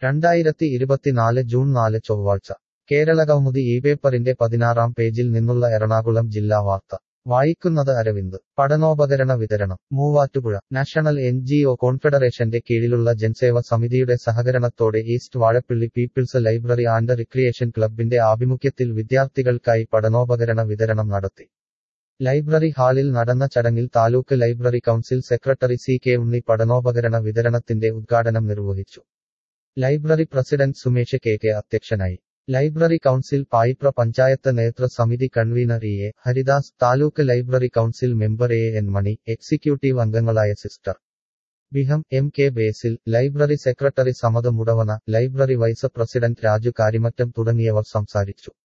രണ്ടായിരത്തി ഇരുപത്തിനാല് ജൂൺ നാല് ചൊവ്വാഴ്ച കേരളകൗമുദി ഈ പേപ്പറിന്റെ പതിനാറാം പേജിൽ നിന്നുള്ള എറണാകുളം ജില്ലാ വാർത്ത വായിക്കുന്നത് അരവിന്ദ് പഠനോപകരണ വിതരണം Muvattupuzha national N G O കോൺഫെഡറേഷന്റെ കീഴിലുള്ള ജൻസേവ സമിതിയുടെ സഹകരണത്തോടെ east Vazhappilly people's library and recreation ക്ലബിന്റെ ആഭിമുഖ്യത്തിൽ വിദ്യാർത്ഥികൾക്കായി പഠനോപകരണ വിതരണം നടത്തി ലൈബ്രറി ഹാളിൽ നടന്ന ചടങ്ങിൽ taluk library council secretary C K Unni പഠനോപകരണ വിതരണത്തിന്റെ ഉദ്ഘാടനം നിർവഹിച്ചു library president Sumesh K K അധ്യക്ഷനായി ലൈബ്രറി കൗൺസിൽ പായിപ്ര പഞ്ചായത്ത് നേതൃ സമിതി convener E A Haridas taluk library council member A N Mani executive അംഗങ്ങളായ sister Biham M K Basil library secretary Samath Mudavana library vice president Raju Karimattom തുടങ്ങിയവർ സംസാരിച്ചു